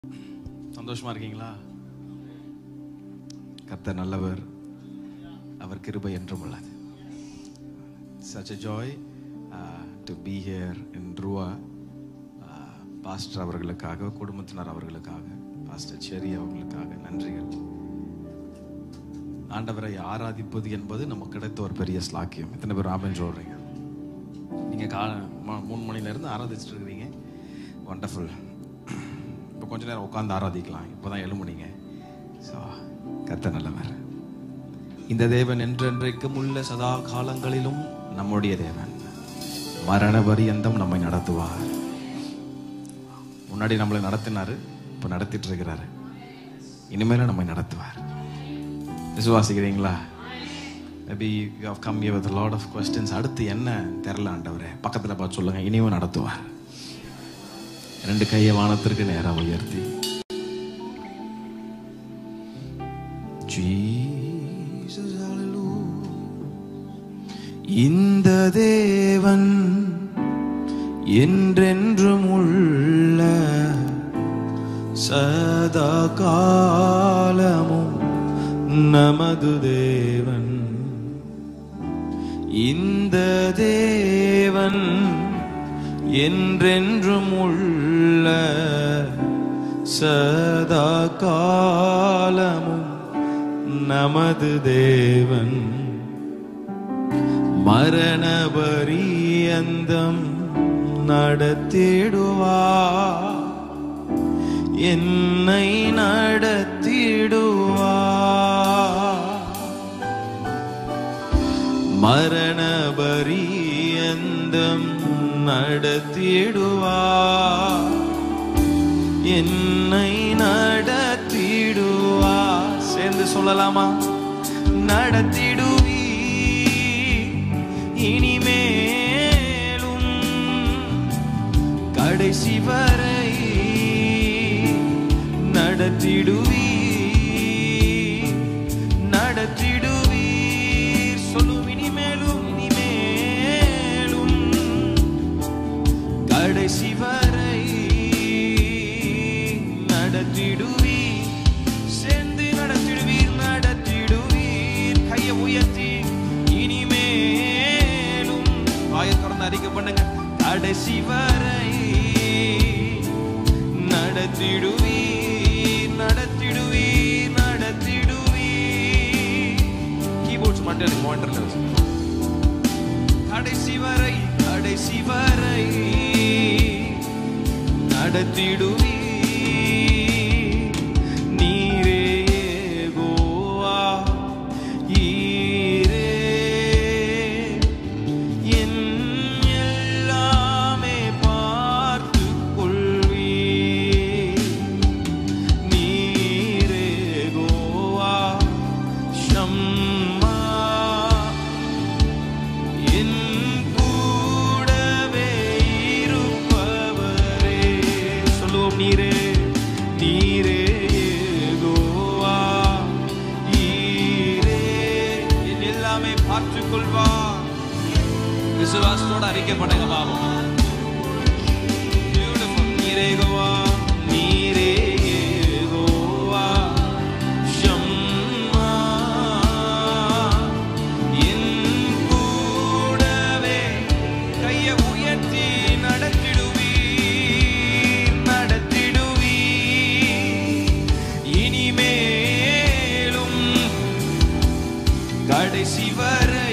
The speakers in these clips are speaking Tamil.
சந்தோஷமா இருக்கீங்களா கர்த்தர் நல்லவர் அவர் கிருபை என்றும் உள்ளது such a joy uh, to be here in Rua pastor அவர்களுக்காக குடும்பத்தினர் அவர்களுக்காக பாஸ்டர் செரி அவர்களுக்காக நன்றிகள் ஆண்டவரை ஆராதிப்பது என்பது நமக்கு கிடைத்த ஒரு பெரிய ஸ்லாக்கியம் எத்தனை பேர் ஆமென் சொல்றீங்க நீங்க கா ம- மூணு மணில இருந்து ஆராதிச்சுட்டு இருக்கிறீங்க வண்டர்ஃபுல் இப்போ கொஞ்ச நேரம் உட்காந்து ஆராதிக்கலாம் இப்போதான் எழுமுனீங்க ஸோ கத்த நல்லவர் இந்த தேவன் என்றென்றைக்கும் உள்ள சதா காலங்களிலும் நம்முடைய தேவன் மரண பரியந்தம் நம்மை நடத்துவார் முன்னாடி நம்மளை நடத்தினாரு இப்போ நடத்திட்டு இருக்கிறாரு இனிமேலும் நம்மை நடத்துவார் விசுவாசிக்கிறீங்களா maybe you have come here with a lot of questions அடுத்து என்ன தெரில ஆண்டவரே பக்கத்தில் பார்த்து சொல்லுங்க இனியும் நடத்துவார் ரெண்டு கையை வானத்திற்கு நேரா உயர்த்தி Jesus, hallelujah. இந்த தேவன் என்றென்றும் உள்ள சதா காலமும் நமது தேவன் இந்த தேவன் என்றென்றும் உள்ள சதா காலமும் நமது தேவன் மரண பரியந்தம் நடத்திடுவா என்னை நடத்திடுவா மரண பரியந்தம் நடத்திடுவா என்னை நடத்திடுவா சேர்ந்து சொல்லலாமா நடத்திடுவீ இனிமேலும் கடைசி வரை நடத்திடுவீ நடத்திடுவீர் சொல்லும் இனிமேலும் இனிமேலும் கடைசி வரை நடத்திடுவீர் சேர்ந்து நடத்திடுவீர் நடத்திடுவீர் கையை உயர்த்தி இனிமேலும் வாயை திறந்து அறிக்கை பண்ணுங்க கடைசி வரை நடத்திடுவீர் நடத்திடுவீர் நடத்திடுவீர் கீபோர்ட்ஸ் மட்டும் எனக்கு மாண்டர்ல கடைசி வரை கடைசி வரை நடத்திடுவீ நீரே யெகோவா, ஈரே என் எல்லாமே பார்த்துக் கொள்வீர். நீரே யெகோவா, ஷம்மா என் கூடவே இருப்பவரே சொல்லுவோம் நீரே நீரே யெகோவா, ஈரே என் எல்லாமே பார்த்துக் கொள்வார் விசுவாசத்தோட அறிக்கை பண்ணுங்க பாவம் Beautiful. நீரே யெகோவா, நீரே யெகோவா, ஷம்மா என் கூடவே கையை உயர்த்தி நடத்திடுவீர், நடத்திடுவீர். இனிமேலும் கடைசி வரை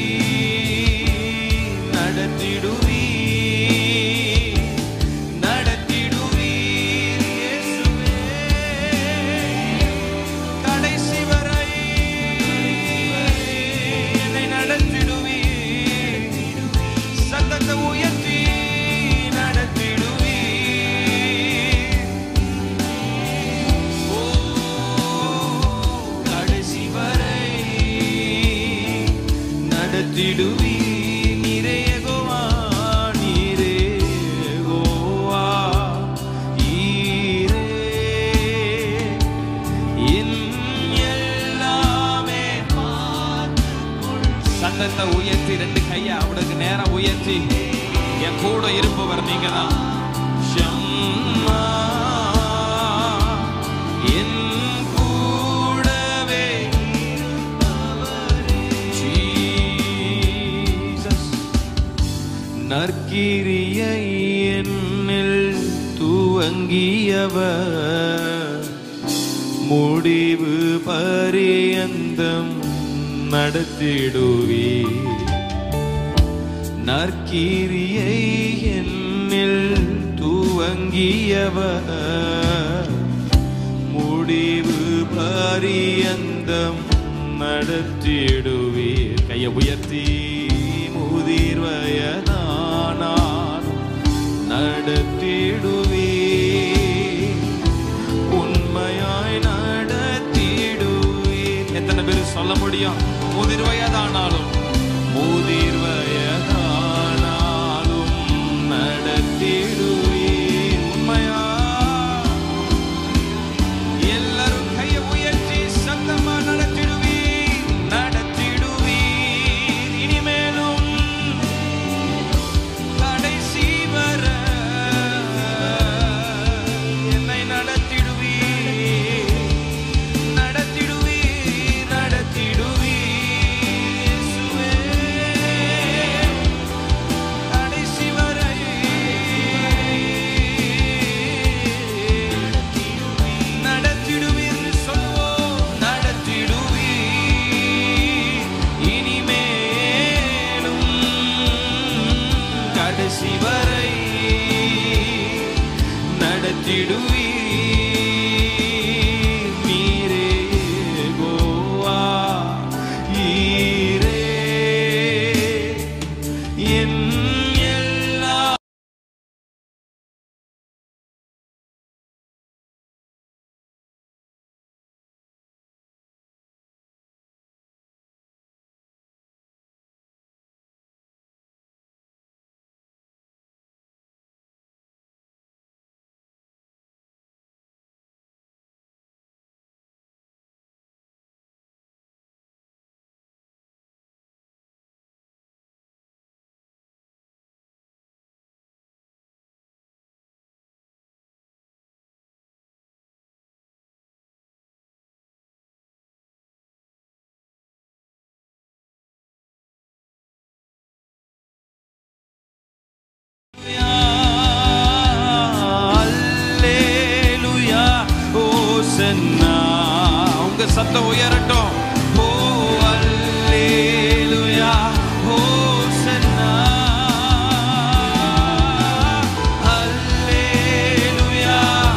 நடத்திடுவீர், நடத்திடுவீர் இயேசுவே. கடைசி வரை என்னை நடத்திடுவீர். சத்தத்தை உயர்த்தி நடத்திடுவீர். ஓ, கடைசி வரை நடத்திடுவீர். நீரே யெகோவா, நீரே யெகோவா, ஈரே என் எல்லாமே சத்தத்தை உயர்த்தி ரெண்டு கையை அவனுக்கு நேரம் உயர்த்தி என் கூட இருப்பவர் நீங்க தான் ஷம்மா நற்கிரியை என்னில் துவங்கியவர் முடிவு பரியந்தம் நடத்திடுவீர் நற்கிரியை என்னில் துவங்கியவர் முடிவு பரியந்தம் நடத்திடுவீர் கையை உயர்த்தி முதிர் வயதானார் நடத்திடுவீர் உண்மையாய் நடத்திடுவீர் எத்தனை பேர் சொல்ல முடியும் முதிர் வயதானாலும் முதிர் வயதானாலும் நடத்திடுவீர் உண்மையா எல்லாரும் கையை உயர்த்தி சத்தமா நடத்திடுவீர் நடத்திடுவீர் இனிமேலும் கடைசி வர என்னை நடத்திடுவீர் நடத்திடுவீர் நடத்திடுவீர் இயேசுவே கடைசி வரை நடத்திடுவீர் சொல்வோம் நடத்திடுவீர் இனிமேலும் கடைசி வரை நடத்திடுவீர் நீரே கோவா ஈரே என் எல்லா அல்லேலூயா ஓசன்னா உங்க சத்தம் உயரட்டும் ஓ அல்லேலூயா ஓசன்னா அல்லேலூயா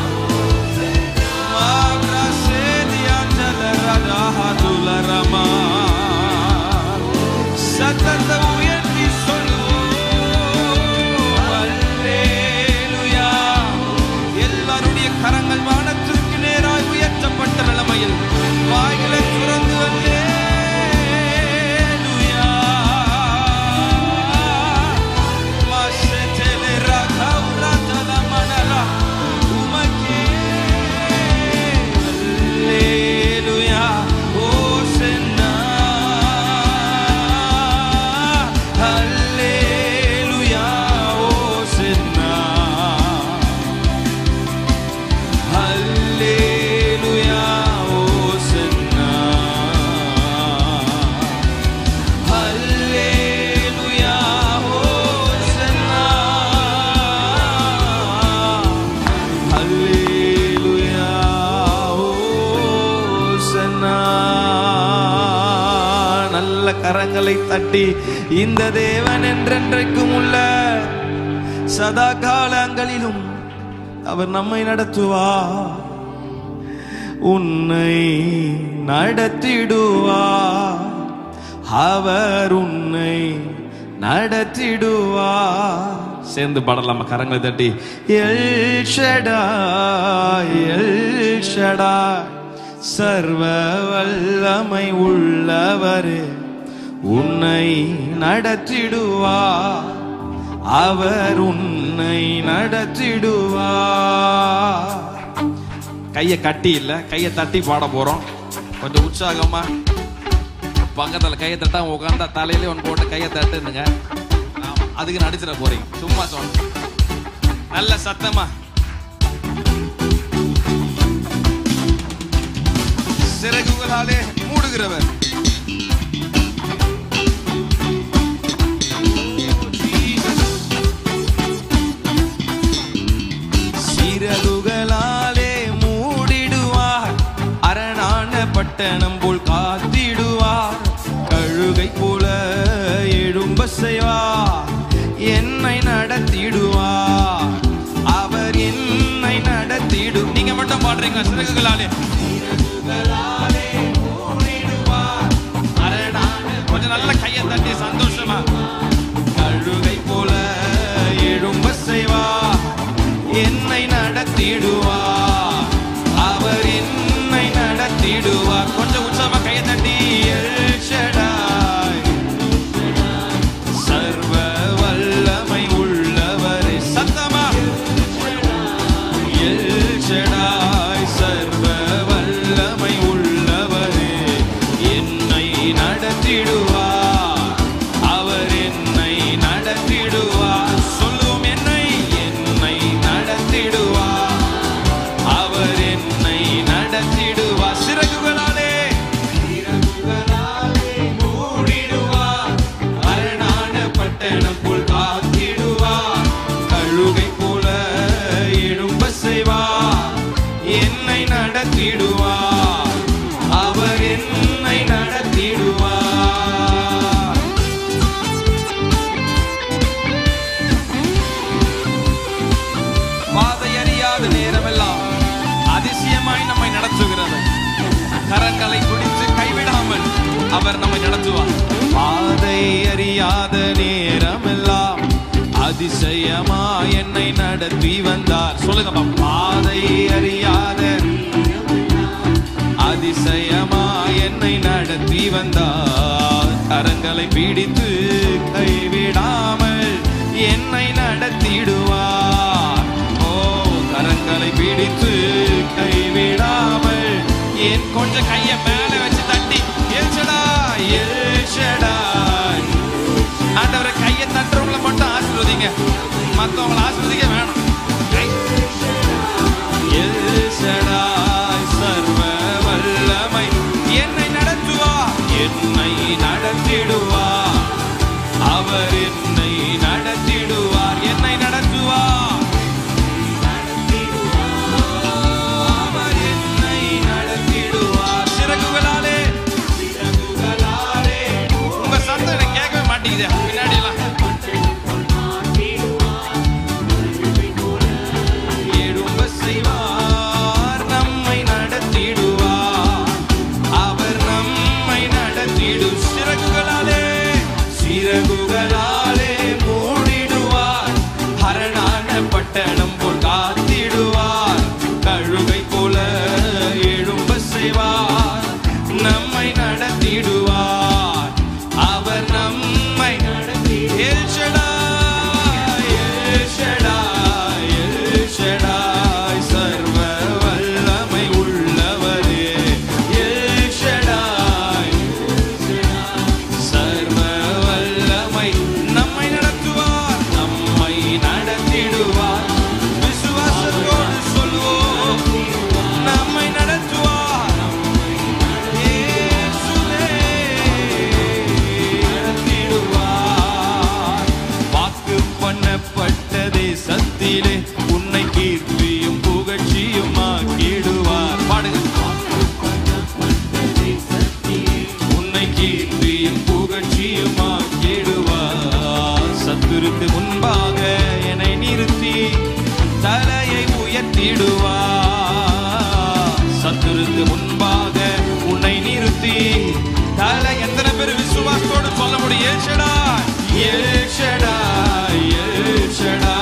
மாப்ரசேதியா ஜலரதாஹதுலரமா சத்தத்தை உயர்த்தி சொல்லுவோம் அல்லேலூயா எல்லாருடைய கரங்கள் வானத்திற்கு நேராய் உயர்த்தப்பட்ட நிலைமையில் வாய்களை துறந்து அல்லேலூயா மஷெதெலே ரகௌரதல மணலா உமக்கே அல்லேலூயா ஓசன்னா அல்லேலூயா ஓசன்னா அல்லேலூயா ஓசன்னா அல்லேலூயா ஓசன்னா அல்லேலூயா ஓசன்னா நல்ல கரங்களை தட்டி இந்த தேவன் என்றென்றைக்கும் உள்ள சதா காலங்களிலும் அவர் நம்மை நடத்துவார் உன்னை நடத்திடுவார் அவர் உன்னை நடத்திடுவார் சேர்ந்து பாடலாமா கரங்களை தட்டி எல் ஷடாய் எல் ஷடாய் சர்வ வல்லமை உள்ளவரே உன்னை நடத்திடுவார் அவர் உன்னை நடத்திடுவார் கையை கட்டி இல்ல கையை தட்டி பாட போறோம் கொஞ்சம் உற்சாகமா பக்கத்துல கையை தட்டா உட்காந்தா தலையில ஒன்று போட்டு கையை தட்டுனுங்க ஆமா அதுக்கு நடிச்சிட போறீங்க சும்மா சொன்ன நல்ல சத்தமா சிறகுகளாலே மூடுகிறவர் Jesus. பட்டணம் போல் காத்திடுவார் கழுகை போல எழும்ப செய்வார் என்னை நடத்திடுவார் அவர் என்னை நடத்திடும் நீங்க மட்டும் பாடுறீங்க சிறகுகளாலே சிறகுகளாலே மூடிடுவார். அரணான கொஞ்சம் நல்ல கையை தட்டி சந்தோஷமா கழுகை போல எழும்ப செய்வார் என்னை நடத்திடுவார் அவர் என்னை நடத்திடுவார் கொஞ்சம் உற்சாகமா கையை தட்டி எல் ஷடாய். சர்வ வல்லமை உள்ளவரே சத்தமா எல் ஷடாய் சர்வ வல்லமை உள்ளவரே என்னை நடத்திடுவார் அவர் என்னை நடத்திடுவார் சொல்லுவோம் என்னை என்னை நடத்திடுவார் அவர் என்னை நடத்திடுவார் சிறகுகளாலே சிறகுகளாலே மூடிடுவார் அரணான பட்டணம் போல் காத்திடுவார் கழுகை போல எழும்ப செய்வார் என்னை நடத்திடுவார் அவர் என்னை நடத்திடுவார் பாதை அறியாத நேரமெல்லாம் அதிசயமாய் நம்மை நடத்துகிறது கரங்களை பிடித்து கைவிடாமல் அவர் நம்மை நடத்துவார் பாதை அறியாத நேரமெல்லாம் அதிசயமா என்னை நடத்தி வந்தார் சொல்லுங்க பாதை அறியாத அதிசயமா என்னை நடத்தி வந்தார் கரங்களை பிடித்து கைவிடாமல் என்னை நடத்திடுவார் ஓ கரங்களை பிடித்து கைவிடாமல் என் கொஞ்சம் கையை மேல வச்சு தட்டி ஏச்சடா ஏச்சடா ஆண்டவரை கையை தட்டுறவங்கள மட்டும் ஆசீர்வதிங்க மத்தவங்கள ஆசீர்வதிக்க வேணும் கை எல்சடாய் சர்வ வல்லமை என்னை நடத்துவார் என்னை நடத்திடுவார் அவர் என்னை நடத்திடுவார் என்னை நடத்துவார் அவர் என்னை நடத்திடுவார் சிறகுகளாலே சிறகுகளாலே உங்க சத்தம் எனக்கு கேட்கவே மாட்டேங்குது பின்னாடி எல்லாம் எழும்ப செய்வார் நம்மை நடத்திடுவார் அவர் நம்மை நடத்திடு சிறகுகளாலே சிறகுகளாலே மூடிடுவார் ஹரணான பட்டணம் போல் காத்திடுவார் கழுகை போல எழும்ப செய்வார் நம்மை நடத்திடுவார் அவர் நம்மை நடத்தி El Shaddai, El Shaddai, El Shaddai, சர்வ வல்லமை உள்ளவரே எல் ஷடாய், சர்வ வல்லமை நம்மை நடத்துவார் நம்மை நடத்திடுவார் விசுவாசத்தோடு சொல்லுவோம் நம்மை நடத்துவார் இயேசுவே நடத்திடுவார். வாக்கு பண்ணப்பட்ட தேசத்திலே உன்னை கீர்த்தியும் புகழ்ச்சியும் ஆக்கிடுவார் பாடுங்க உன்னை கீர்த்தியும் புகழ்ச்சியும் ஆக்கிடுவார் சத்துருக்கு முன்பாக என்னை நிறுத்தி தலையை உயர்த்திடுவார் சத்துருக்கு முன்பாக உன்னை நிறுத்தி தலை எத்தனை பேர் விசுவாசத்தோடு சொல்ல முடியும் ஏஷடா ஏஷடா ஏஷடா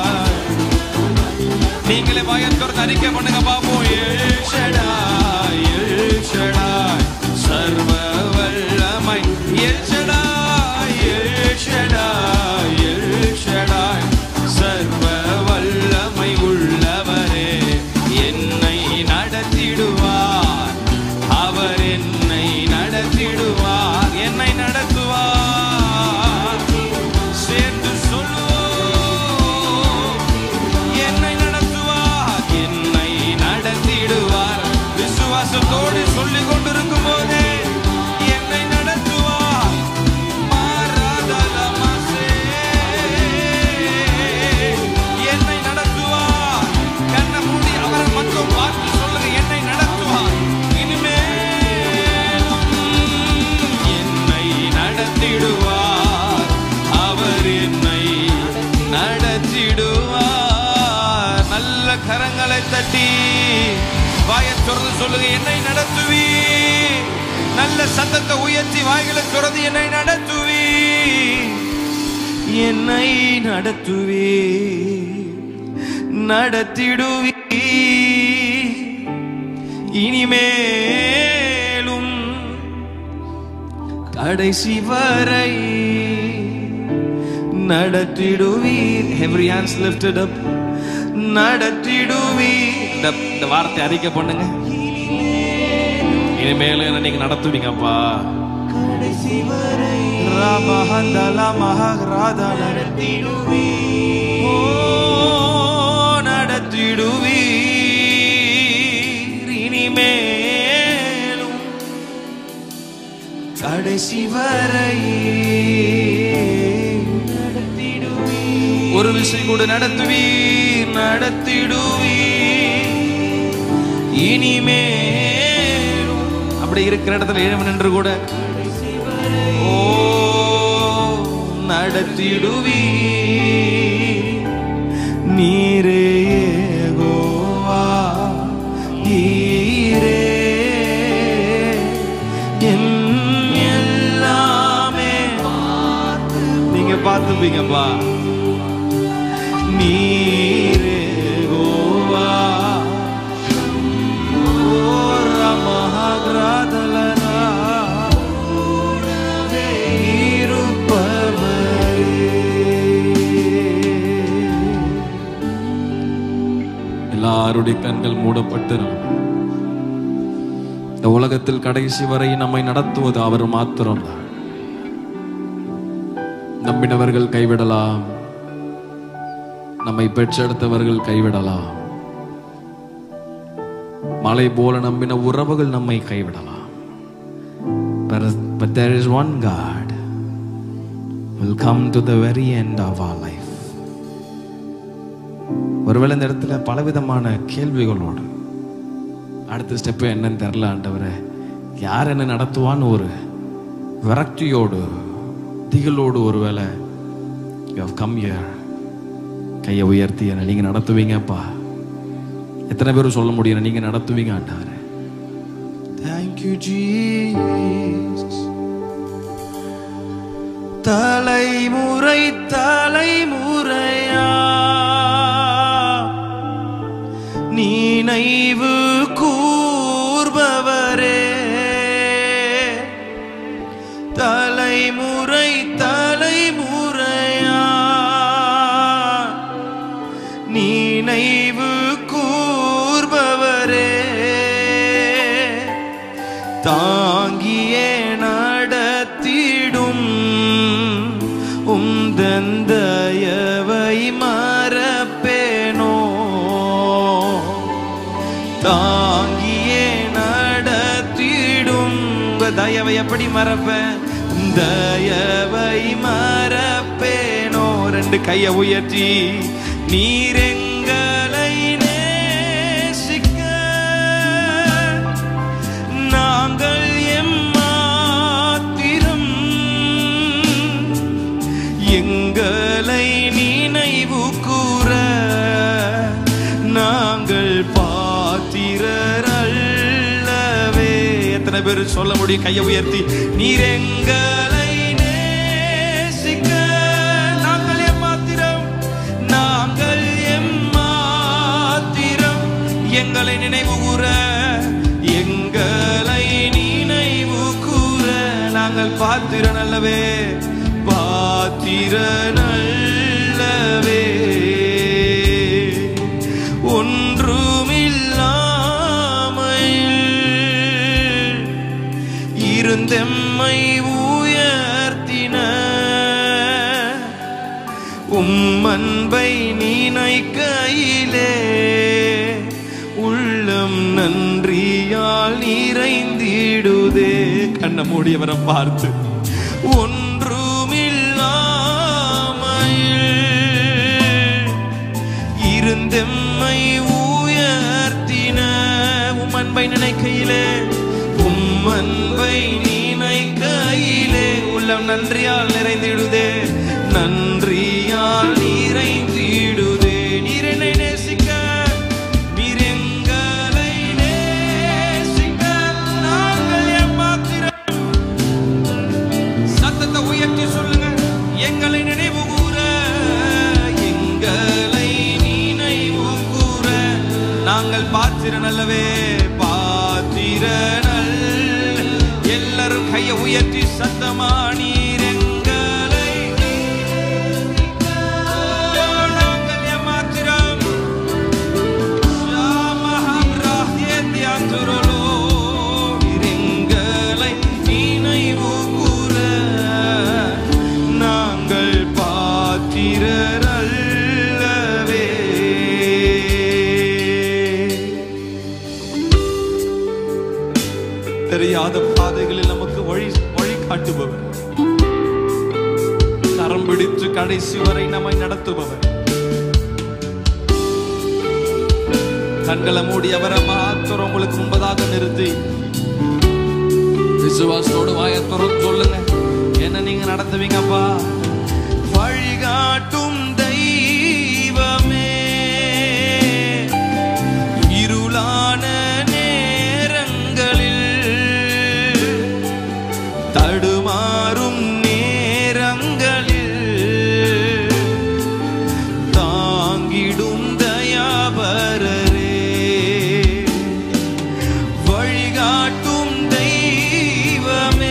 நீங்களே பயத்தோடு அறிக்கை பண்ணுங்க பாப்போம் ஏஷடா ஏஷடா சர்வ வல்லமை ஏஷடா ஏஷடா ஏஷடா சர்வ வல்லமை உள்ளவரே என்னை நடத்திடுவார் அவர் என்னை நடத்திடுவார் என்னை நடத்துவார் சேர்ந்து சொல்லுவோம் என்னை நடத்துவார் என்னை நடத்திடுவார் விசுவாசத்தோடு சொல்லிக் கொண்டிருக்கும் போதே என்னை நடத்துவார் மாறாதலமாசே. என்னை நடத்துவார் கண்ணை மூடி அவரை மட்டும் பார்த்து சொல்லுங்க என்னை நடத்துவார் திறந்து சொல்லுங்க என்னை நடத்துவி நல்ல சத்தத்தை உயர்த்தி வாய்களை திறந்து என்னை நடத்துவி என்னை நடத்துவி நடத்திடுவி இனிமேலும் கடைசி வரை நடத்திடுவீர் எவ்ரி ஹேண்ட்ஸ் லிஃப்டட் அப் நடத்திடுவீர் இந்த இந்த வார்த்தை அறிக்கை பண்ணுங்க இனிமேல் என்ன நீங்க நடத்துவீங்கப்பா ராமஹந்தல மகராதல ஓ, நடத்திடுவீர் இனிமேலும் கடைசி வரை ஒரு விஷயம் கூட நடத்துவீர் நடத்திடுவீர் இனிமேலும் அப்படி இருக்கிற இடத்துல எழும நின்று கூட ஓ நடத்திடுவீர் நீரே யெகோவா, நீரே என் எல்லாமே நீங்க பார்த்துப்பீங்கப்பா நீரே யெகோவா, ஓ ரமஹாகிராதலனா, இருப்பவரே. எல்லாருடைய கண்கள் மூடப்பட்டு இந்த உலகத்தில் கடைசி வரை நம்மை நடத்துவது அவர் மாத்திரம் நம்பினவர்கள் கைவிடலாம் நம்மை பெற்றெடுத்தவர்கள் கைவிடலாம் மலை போல நம்பின உறவுகள் நம்மை கைவிடலாம் But, but there is one God will come to the very end of our life. ஒருவேளை இந்த இடத்துல பலவிதமான கேள்விகளோடு அடுத்த ஸ்டெப்பு என்னன்னு தெரில ஆண்டவரே யார் என்ன நடத்துவான்னு ஒரு விரக்தியோடு திகிலோடு ஒருவேளை யூ ஹவ் கம் இயர் கையை உயர்த்தி என்னை நீங்க நடத்துவீங்கப்பா எத்தனை பேரும் சொல்ல முடியும் நீங்க நடத்துவீங்க ஆண்டவரே தேங்க்யூ ஜீசஸ் தலைமுறை தலைமுறையா நினைவு கூர்பவரே தலைமுறை தலைமுறையா நினைவு கூர்பவரே தாங்கியே நடத்திடும் உந்தந்தயவை மறப்பேனோ தாங்கியே நடத்திடும் உங்க தயவை எப்படி மறப்பேன் தயவை மறப்பேனோ ரெண்டு கையை உயர்த்தி நீர் எங்களை நேசிக்க நாங்கள் எம்மாத்திரம் எங்களை நினைவு கூற நாங்கள் பாத்திரர் அல்லவே எத்தனை பேர் சொல்ல முடியும் கையை உயர்த்தி நீர் எங்களை நேசிக்க நாங்கள் எம்மாத்திரம் நாங்கள் எம்மாத்திரம் எங்களை நினைவு கூற எங்களை நினைவு கூற நாங்கள் பாத்திர நல்லவே பாத்திர நல்லவே ஒன்றுமில்லாமல் இருந்தெம்மை உயர்த்தின உம்மன்பை நினைக்கையிலே உள்ளம் நன்றியால் நிறைந்திடுதே கண்ண மூடியவரை பார்த்து ஒன்றுமில்லாமல் இருந்தெம்மை உயர்த்தின உம்மன்பை நினைக்கையிலே உம்மன்பை நினைக்கையிலே உள்ளம் நன்றியால் நிறைந்திடுதே நன்றியால் நிறைந்திடுதே நீர் என்னை நேசிக்க நீர் எங்களை நேசிக்க பாத்திரனல் எல்லாரும் கையை உயர்த்தி சத்தமா நீர் எங்களை நாங்கள் ஏமாத்திரம் எங்களை நினைவு கூற நாங்கள் பாத்திரரல்லவே தெரியாத பாதைகளில் நமக்கு வழி வழி காட்டுபவர் கரம் பிடித்து கடைசி வரை நம்மை நடத்துபவர் கண்களை மூடி அவரை மாத்திரம் உங்களுக்கு முன்பதாக நிறுத்தி விசுவாசத்தோடு வாயத்தோறும் சொல்லுங்க என்ன நீங்க நடத்துவீங்கப்பா வழிகாட்டும் தெய்வமே இருளான நேரங்களில் தடுமாறும் நேரங்களில் தாங்கிடும் தயாபரரே வழிகாட்டும் தெய்வமே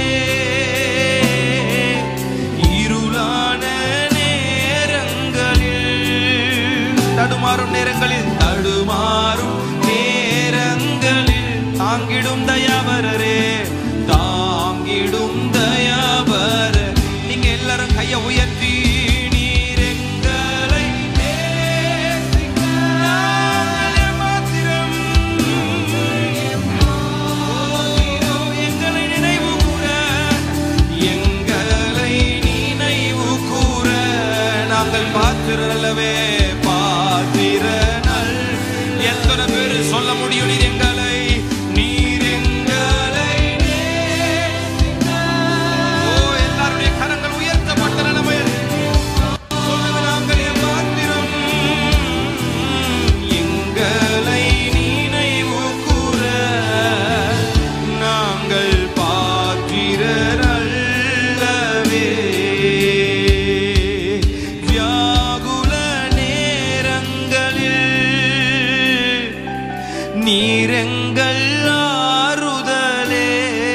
இருளான நேரங்களில் தடுமாறும் நேரங்களில் தடுமாறும் நேரங்களில் தாங்கிடும் தயாபரரே தாங்கிடும் தயாபர நீங்க எல்லாரும் கையை உயர்த்தி நீர் எங்களை நேசிக்க நாங்கள் மாத்திரம் எங்களை நினைவு கூற எங்களை நினைவு கூற நாங்கள் பாத்திரல்லவே பாத்திரனல் எத்தனை பேர் சொல்ல முடியும் நீர் எங்களை நீர் எங்களை நேசிக்க. ஓ எல்லாருடைய கரங்கள் உயர்த்தப்பட்ட நிலைமையில் சொல்லுங்க நாங்கள் எம்மாத்திரம் எங்களை நினைவு கூற நாங்கள் பாத்திரரல்லவே வியாகுல நேரங்களில் நீரெங்கள் ஆறுதலே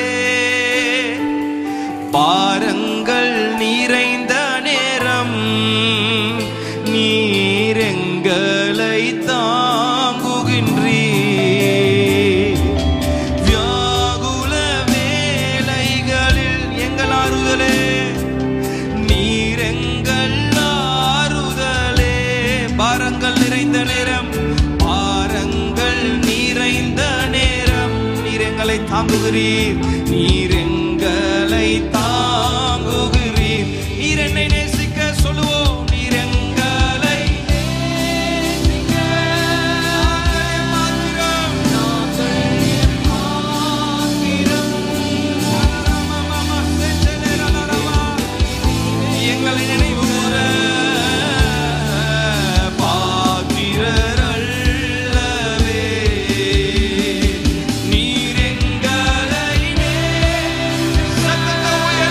பாரங்கள் நிறைந்த நேரம் நீரெங்களை தாங்குகின்றீ வியாகுல வேலைகளில் எங்கள் ஆறுதலே நீரெங்கள் ஆறுதலே பாரங்கள் நிறைந்த நேரம் பாரங்கள் நிறைந்த நேரம் நீர் எங்களை தாங்குகிறீர் நீர் எங்களை தாங்குகிறீர் நீர் என்னை நேசிக்க சொல்லுவோம் நீர் எங்களை நேசிக்க நாங்கள் மாத்திரம் நாங்கள் மாத்திரம் எங்களை நினைவு கூற பாத்திரரல்லவே நீர் எங்களை சத்தத்தை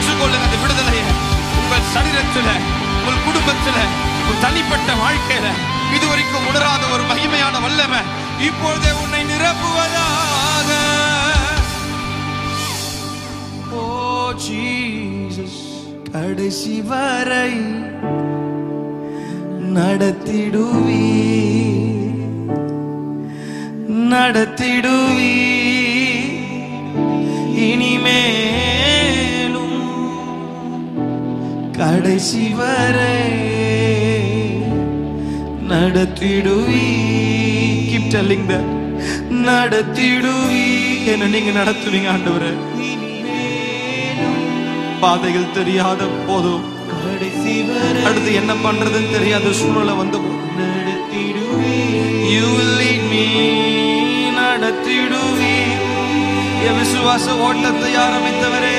பெற்றுக்கொள்ளுங்க அந்த விடுதலையை உங்கள் சரீரத்துல உங்கள் குடும்பத்துல உங்கள் தனிப்பட்ட வாழ்க்கையில இதுவரைக்கும் உணராத ஒரு மகிமையான வல்லமை இப்பொழுதே உன்னை நிரப்புவதாக ஓ ஜீசஸ் கடைசி வரை நடத்திடுவி நடத்திடுவி இனிமேலும் கடைசி வரை நடத்திடுவி keep telling that நடத்திடுவி என்ன நீங்க நடத்துவீங்க ஆண்டவரே பாதைகள் தெரியாத போதும் அடுத்து என்ன பண்றதுன்னு தெரியாத சூழ்நிலை வந்து You will lead me, நடத்திடுவி என் விசுவாச ஓட்டத்தை ஆரம்பித்தவரே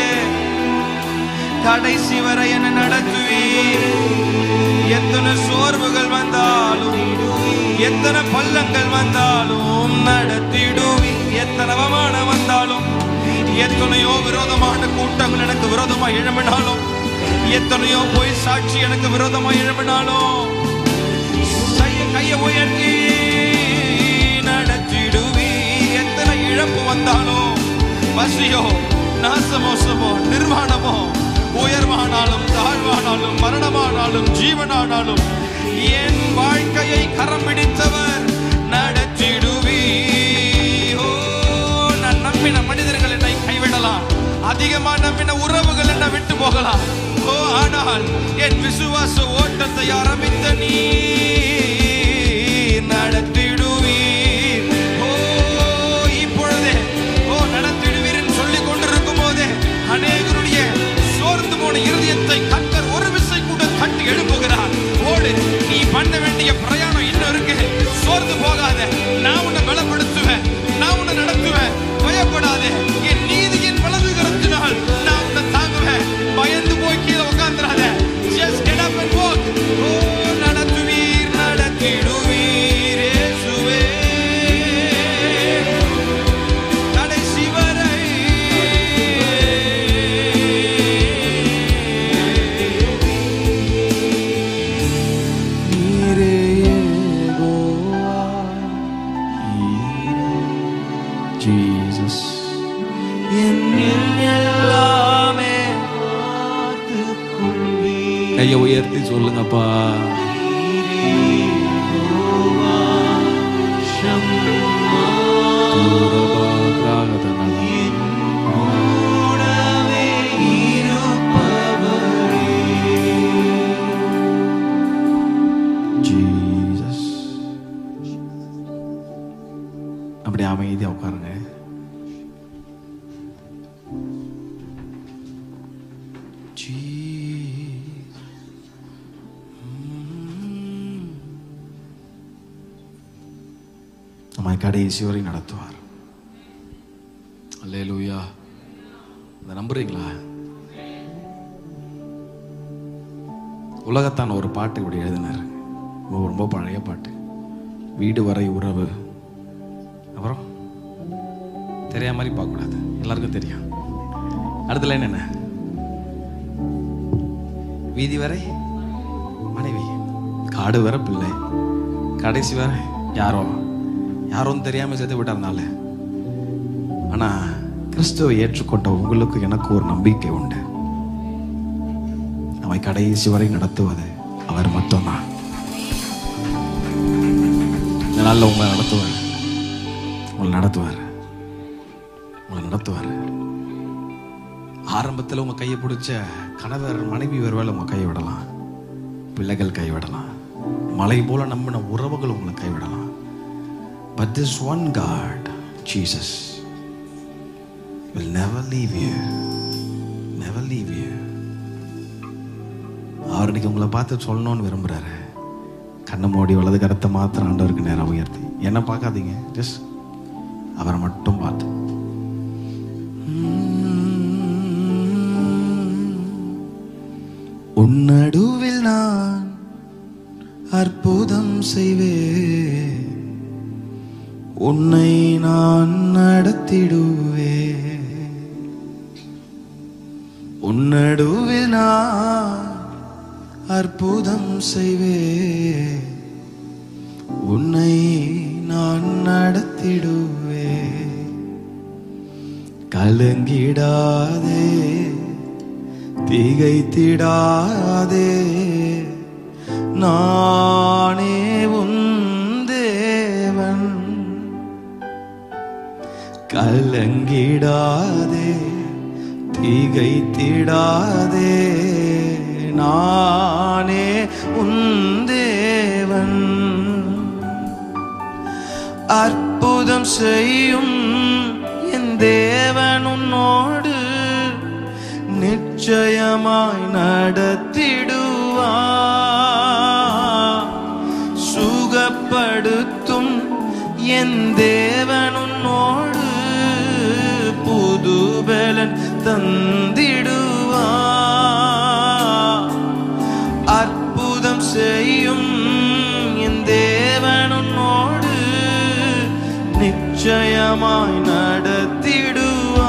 கடைசி வரை என்ன நடத்துவி எத்தனை சோர்வுகள் வந்தாலும் எத்தனை பள்ளங்கள் வந்தாலும் நடத்திடுவி எத்தனை அவமானம் வந்தாலும் எத்தனையோ விரோதமான கூட்டங்கள் எனக்கு விரோதமா எழும்பினாலும் எத்தனையோ போய் சாட்சி எனக்கு விரோதமா எழும்பினாலும் கைய- கைய உயர்த்தி நடத்திடுவி எத்தனை இழப்பு வந்தாலும் பசியோ நாசமோசமோ நிர்வாணமோ உயர்வானாலும் தாழ்வானாலும் மரணமானாலும் ஜீவனானாலும் என் வாழ்க்கையை கரம் பிடித்தவர் நடத்திடுவி ஓ நான் நம்பின மனிதர்கள் என்னை கைவிடலாம் அதிகமா நம்பின உறவுகள் என்னை விட்டு போகலாம் ஓ ஆனால் என் விசுவாச ஓட்டத்தை ஆரம்பித்த நீ நடத்திடுவீர் ஓ இப்பொழுதே ஓ நடத்திடுவீர் என்று சொல்லிக் கொண்டிருக்கும் போதே அநேகருடைய சோர்ந்து போன இருதயத்தை கத்தர் ஒரு விசை கூட தட்டி எழுப்புகிறார் ஓடு நீ பண்ண வேண்டிய பிரயாணம் இன்னும் இருக்கு சோர்ந்து போகாத நான் உன்னை பலப்படுத்துவேன் நான் உன்னை நடத்துவேன் பயப்படாதே என் நீதியின் வலது கரத்தினால் நான் உன்னை தாங்குவேன் பயந்து போய் கீழே உட்கார்ந்துடாத just get up and walk ஓ நடத்துவீர் நடத்திடுவீர் இயேசுவே கடைசி வரை நீரே யெகோவா, ஜீசஸ் என்னில் எல்லாமே பார்த்துக் கொள்வீர். கையை உயர்த்தி சொல்லுங்கப்பா யெகோவா, ஷம்மா, கூடவே இருப்பவரே. ஜீசஸ் அப்படி அமைதியா உட்காருங்க Jesus. ம். நம்மை கடைசி வரை நடத்துவார் அல்லேலூயா இதை நம்புறீங்களா உலகத்தான் ஒரு பாட்டு இப்படி எழுதினார் ரொம்ப ரொம்ப பழைய பாட்டு வீடு வரை உறவு அப்புறம் தெரியாத மாதிரி பார்க்கக்கூடாது எல்லாருக்கும் தெரியும் அடுத்த லைன் என்ன வீதி வரை மனைவி காடு வரை பிள்ளை கடைசி வரை யாரோ யாரும் தெரியாம செத்து விட்டாருனால ஆனா கிறிஸ்துவை ஏற்றுக்கொண்ட உங்களுக்கு எனக்கு ஒரு நம்பிக்கை உண்டு நம்மை கடைசி வரை நடத்துவது அவர் மட்டும்தான் இந்த நாளில் உங்களை நடத்துவார் உங்களை நடத்துவார் உங்களை நடத்துவார் ஆரம்பத்தில் உங்க கையை பிடிச்ச கணவர் மனைவி ஒருவேளை உங்க கையை விடலாம் பிள்ளைகள் கைவிடலாம் மலை போல நம்பின உறவுகள் உங்களை கைவிடலாம் but this one God Jesus will never leave you never leave you அவர் இன்னைக்கு உங்களை பார்த்து சொல்லணும்னு விரும்புறாரு கண்ணை மூடி வலது கரத்தை மாத்திரம் ஆண்டவருக்கு நேரம் உயர்த்தி என்ன பார்க்காதீங்க ஜஸ்ட் அவரை மட்டும் பார்த்து உன் நடுவில் நான் அற்புதம் செய்வேன் உன்னை நான் நடத்திடுவேன் உன் உன்னடுவில் நான் அற்புதம் செய்வே உன்னை நான் நடத்திடுவே கலங்கிடாதே திகைத்திடாதே நானே உன் தேவன் கலங்கிடாதே திகைத்திடாதே நானே உன் தேவன் அற்புதம் செய்யும் என் தேவன் உன்னோடு நிச்சயமாய் நடத்திடுவா சுகப்படுத்தும் என் தேவன் உன்னோடு புதுபலன் தந்திடுவா அற்புதம் செய்யும் என் தேவன் உன்னோடு நிச்சயமாய் நடத்திடுவா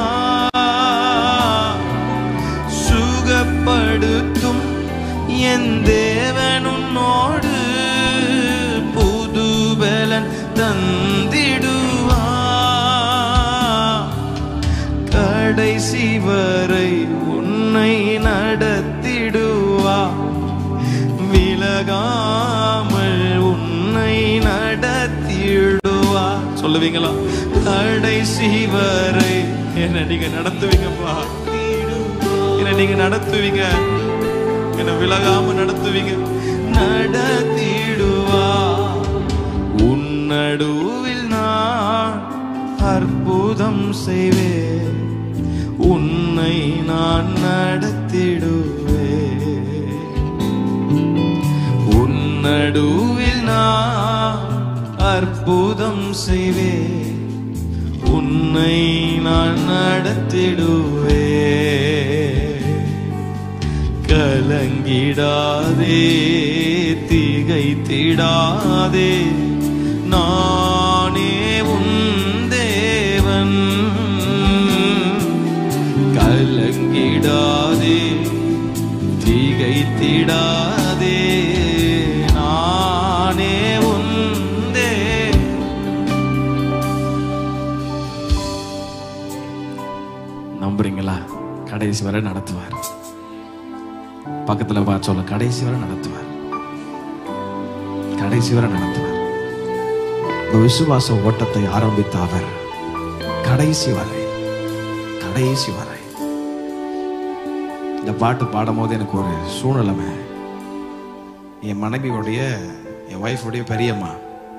சுகப்படுத்தும் என் தேவன் உன்னோடு புதுபலன் தந்திடுவா கடைசி வரை உன்னை நடத்திடுவா விலகாமல் உன்னை நடத்திடுவா சொல்லுவீங்களா கடைசி வரை என்ன நீங்க நடத்துவீங்கப்பா என்ன நீங்க நடத்துவீங்க என்ன விலகாம நடத்துவீங்க நடத்திடுவா உன் நடுவில் நான் அற்புதம் செய்வேன் உன்னை நான் நடத்திடுவே உன் நடுவில் நான் அற்புதம் செய்வேன் உன்னை நான் நடத்திடுவே கலங்கிடாதே திகைத்திடாதே நானே உன் தேவன் கலங்கிடாதே திகைத்திடாதே நானே உன் தேவன் நம்புறீங்களா கடைசி வரை நடத்துவார் பக்கத்துல பார்த்து சொல்ல கடைசி வரை நடத்துவார் கடைசி வரை நடத்துவார் இந்த விசுவாச ஓட்டத்தை ஆரம்பித்த அவர் கடைசி வரை கடைசி வரை இந்த பாட்டு பாடும்போது எனக்கு ஒரு சூழ்நிலைமை என் மனைவியுடைய என் ஒய்ஃபுடைய பெரியம்மா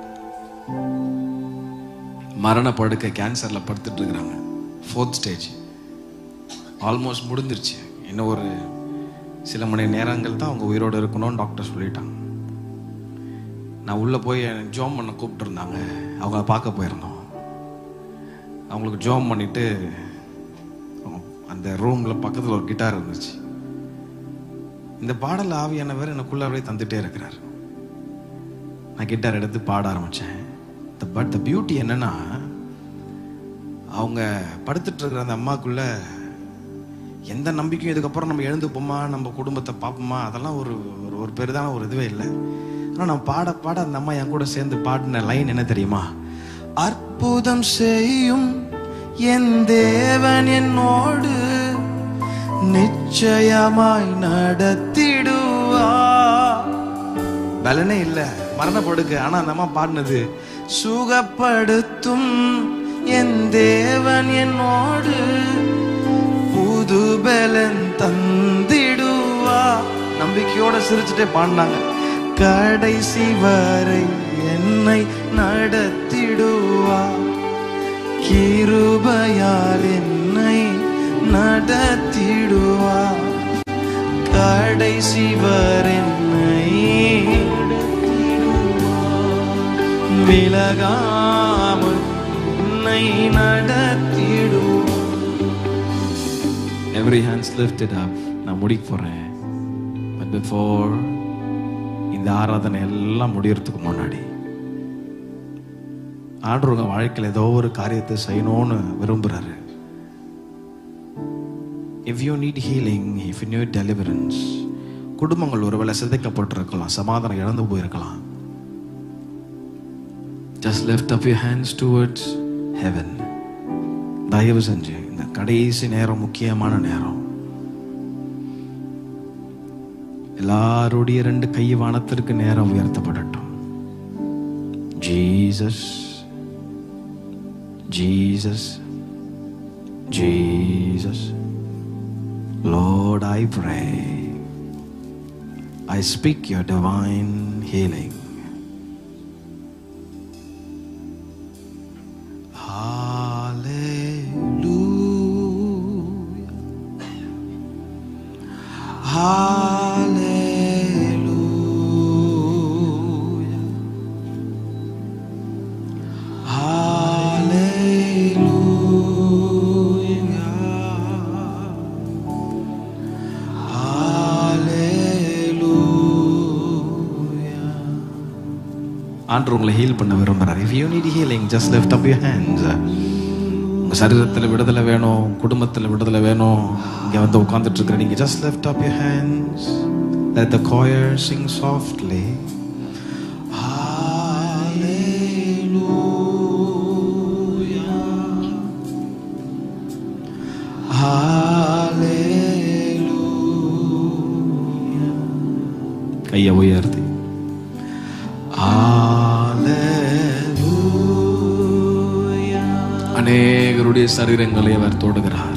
மரண படுக்கை கேன்சரில் படுத்துட்டு இருக்கிறாங்க ஃபோர்த் ஸ்டேஜ் ஆல்மோஸ்ட் முடிஞ்சிருச்சு இன்னும் ஒரு சில மணி நேரங்கள் தான் அவங்க உயிரோடு இருக்கணும்னு டாக்டர் சொல்லிட்டாங்க நான் உள்ளே போய் ஜோம் பண்ண கூப்பிட்டுருந்தாங்க அவங்க பார்க்க போயிருந்தோம் அவங்களுக்கு ஜோம் பண்ணிட்டு அவங்க அந்த ரூமில் பக்கத்தில் ஒரு கிட்டார் இருந்துச்சு இந்த பாடல் ஆவியானவர் எனக்குள்ள அப்படியே தந்துட்டே இருக்கிறார் நான் கிட்டார் எடுத்து பாட ஆரம்பித்தேன் பட் த பியூட்டி என்னன்னா அவங்க படுத்துட்டு இருக்கிற அந்த அம்மாக்குள்ள எந்த நம்பிக்கையும் இதுக்கப்புறம் நம்ம எழுந்துப்போமா நம்ம குடும்பத்தை பார்ப்போமா அதெல்லாம் ஒரு ஒரு ஒரு பெரிதான ஒரு இதுவே இல்லை ஆனால் நான் பாட பாட அந்த அம்மா என் கூட சேர்ந்து பாடின லைன் என்ன தெரியுமா அற்புதம் செய்யும் என் தேவன் என்னோடு நிச்சயமாய் நடத்திடுவா பலனே இல்ல மரணப்படுக்க ஆனா அந்த அம்மா பாடினது சுகப்படுத்தும் என் தேவன் என்னோடு புது பலன் தந்திடுவா நம்பிக்கையோட சிரிச்சுட்டே பாடினாங்க கடைசி வரை என்னை நடத்திடுவா கிருபையால் என்னை நடத்திடுவா கடைசி வரை என்னை விலகாமல் என்னை நடத்திடுவா எவ்ரி ஹேண்ட்ஸ் லிஃப்டட் அப் நான் முடிக்க போறேன் பட் பிஃபோர் இந்த ஆராதனை எல்லாம் முடியறதுக்கு முன்னாடி ஆண்டவங்க வாழ்க்கையில் ஏதோ ஒரு காரியத்தை செய்யணும்னு விரும்புறாரு if you need healing if you need deliverance குடும்பங்கள் ஒருவேளை சிதைக்கப்பட்டிருக்கலாம் சமாதானம் இழந்து போயிருக்கலாம் just left up you hands towards heaven தயவு செஞ்சு இந்த கடைசி நேரம் முக்கியமான நேரம் எல்லாருடைய ரெண்டு கை வானத்திற்கு நேரம் உயர்த்தப்படட்டும் Jesus Jesus Jesus Lord, I pray. I speak your divine healing. Hallelujah. Hallelujah. Hallelujah. ஆண்டு உங்களை ஹீல் பண்ண விரும்புறாரு if you need healing just lift up your hands உங்க சரீரத்தில் விடுதலை வேணும் குடும்பத்தில் விடுதலை வேணும் இங்க வந்து உட்கார்ந்துட்டு இருக்கிற நீங்க just lift up your hands let the choir sing softly Hallelujah Hallelujah கையை உயர்த்தி Hallelujah. அநேகருடைய சரீரங்களை அவர் தொடுகிறார்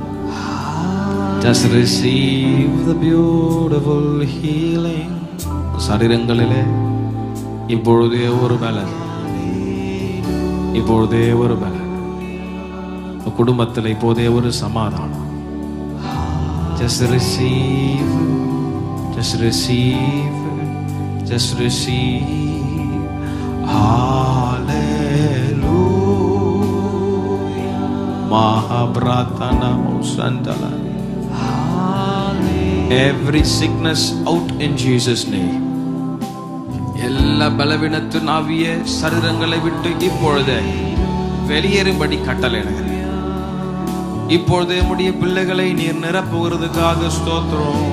Just receive the beautiful healing. சரீரங்களிலே இப்பொழுதே ஒரு பலன் இப்பொழுதே ஒரு பலன் குடும்பத்தில் இப்போதே ஒரு சமாதானம் Just receive, just receive, just receive. Hallelujah. Mahabratana Santala. Every sickness out in Jesus' name. எல்லா பலவீனத்தின் ஆவிய சரீரங்களை விட்டு இப்பொழுதே வெளியேறும்படி கட்டளையிடுகிறேன் இப்பொழுது உம்முடைய பிள்ளைகளை நீர் நிரப்புகிறதுக்காக ஸ்தோத்திரம்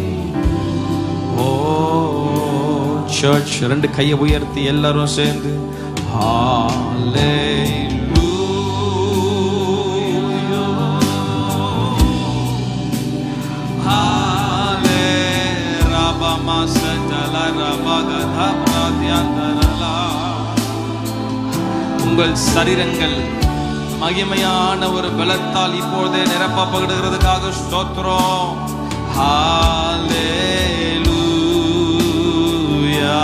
ஓ சர்ச் ரெண்டு கையை உயர்த்தி எல்லாரும் சேர்ந்து உங்கள் சரீரங்கள் மகிமையான ஒரு பலத்தால் இப்பொழுதே நிரப்பப்படுகிறதுக்காக ஸ்தோத்திரம் ஹalleluya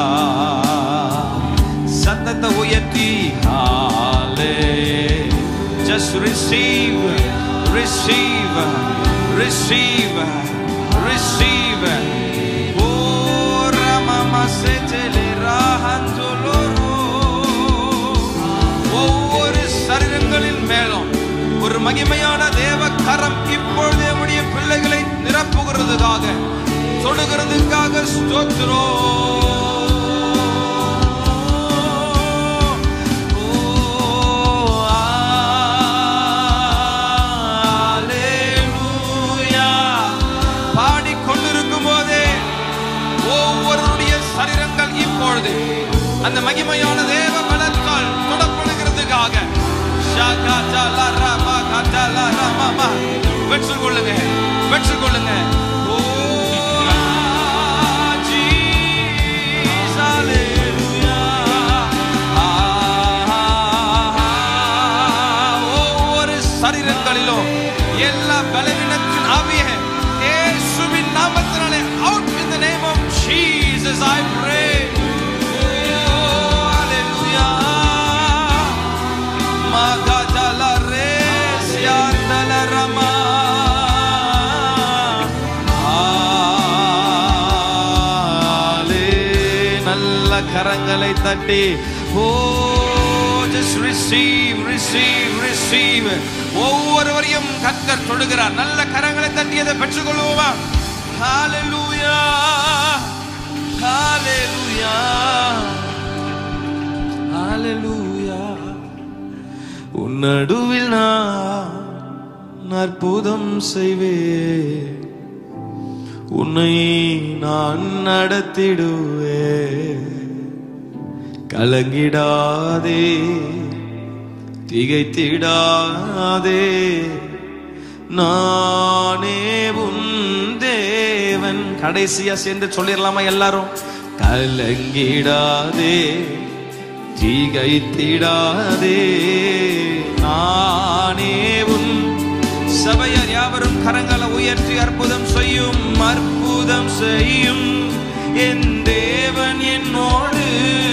சத்தத்தை உயர்த்தி ஹாலே just receive receive receive receive ஓ ரமமா செஜலே ராஹந்தோலோரோ ஒவ்வொரு சரீரங்களின் மேலும் ஒரு மகிமையான தேவ கரம் இப்பொழுது நம்முடைய பிள்ளைகளை நிரப்புகிறதுக்காக தொடுகிறதுக்காக ஸ்தோத்திரம் ஓ, அல்லேலூயா. பாடிக்கொண்டிருக்கும் போதே ஒவ்வொருடைய சரீரங்கள் இப்பொழுது அந்த மகிமையான தேவ பலத்தால் தொடப்படுகிறதுக்காக பெற்றுக்கொள்ளுங்க பெற்றுக்கொள்ளுங்க ஓ, Jesus, hallelujah. ஆ, ஒவ்வொரு சரீரங்களிலும் எல்லா பலவீனத்தின் ஆவிய இயேசுவின் நாமத்தினாலே out in the name of Jesus I pray Oh, hallelujah. Magadala resia andala rama. ஆலே, நல்ல கரங்களை தட்டி ஓ just receive receive receive ஒவ்வொருவரையும் கத்தர் தொடுகிறார் நல்ல கரங்களை தட்டி அதை பெற்றுக்கொள்வோமா ஹalleluya ஹalleluya ஹalleluya உன் நடுவில் நான் அற்புதம் செய்வே உன்னை நான் நடத்திடுவே கலங்கிடாதே திகைத்திடாதே நானே உன் தேவன் கடைசியா சேர்ந்து சொல்லிடலாமா எல்லாரும் கலங்கிடாதே திகைத்திடாதே நானே உன் சபையார் யாவரும் கரங்களை உயர்த்தி அற்புதம் செய்யும் அற்புதம் செய்யும் என் தேவன் என்னோடு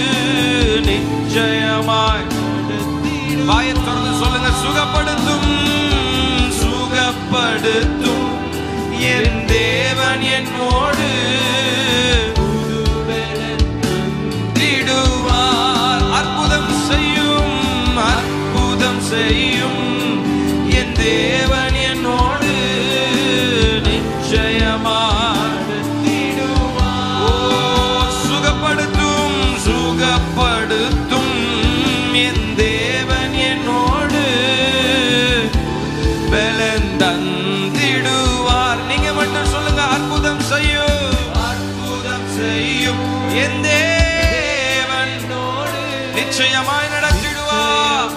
நிச்சயமாய் வாயை திறந்து சொல்லுங்க சுகப்படுத்தும் சுகப்படுத்தும் என் தேவன் என்னோடு திடுவார் அற்புதம் செய்யும் அற்புதம் செய்யும் என் தேவன் என்னோடு நிச்சயமாக ஓ சுகப்படுத்தும் சுகப்படுத்தும் என் தேவன் என்னோடு பலன் தந்திடுவார் நீங்க மட்டும் சொல்லுங்க அற்புதம் செய்யும் அற்புதம் செய்யும் என் தேவன் நிச்சயமாய் நடத்திடுவார்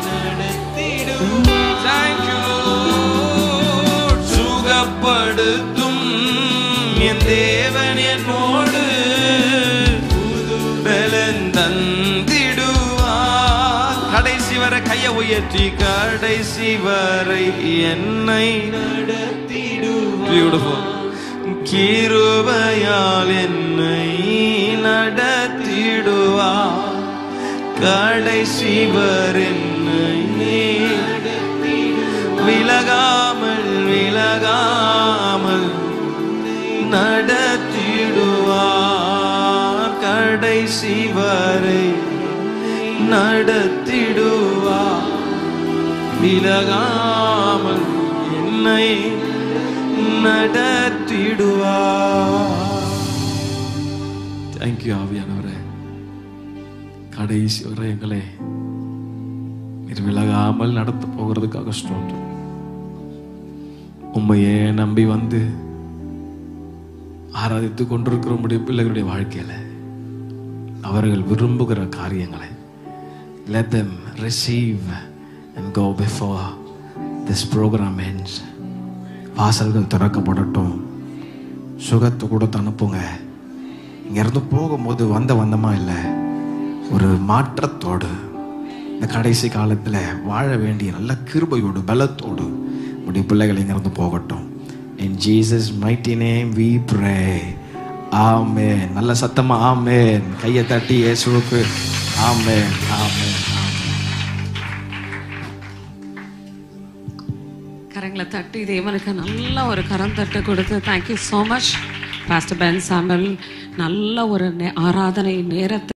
Thank you, Lord. சுகப்படுத்தும் என் தேவன் என்னோடு பலன் தந்திடுவார் கடைசி வரை கையை உயர்த்தி கடைசி வரை என்னை பியூட்டிஃபுல் கிருபையால் என்னை நடத்திடுவார் கடைசி வரை என்னை விலகாமல் விலகாமல் நடத்திடுவார் கடைசி வரை நடத்திடுவார் விலகாமல் என்னை நடத்திடுவார் தேங்க்யூ ஆவியானவரே கடைசி வரை எங்களை நீர் விலகாமல் நடத்த போகிறதுக்காக ஸ்தோத்திரம் உண்மையே நம்பி வந்து ஆராதித்து கொண்டிருக்கிற உடைய பிள்ளைகளுடைய வாழ்க்கையில அவர்கள் விரும்புகிற காரியங்களை let them receive and go before this program ends வாசல்கள் திறக்கப்படட்டும் சுகத்தை கொடுத்து அனுப்புங்க இங்கேருந்து போகும்போது வந்த வந்தமா இல்லை ஒரு மாற்றத்தோடு இந்த கடைசி காலத்தில் வாழ வேண்டிய நல்ல கிருபையோடு பலத்தோடு உடைய பிள்ளைகள் இங்கிருந்து போகட்டும் in Jesus mighty name we pray amen நல்ல சத்தமா ஆமென் கையை தட்டி இயேசுவுக்கு ஆமென் ஆமென் ஆமென் கரங்களை தட்டி தேவனுக்கு நல்ல ஒரு கரம் தட்டு கொடுத்து thank you so much pastor Ben சாம்பல் நல்ல ஒரு நே- ஆராதனை நேரத்தை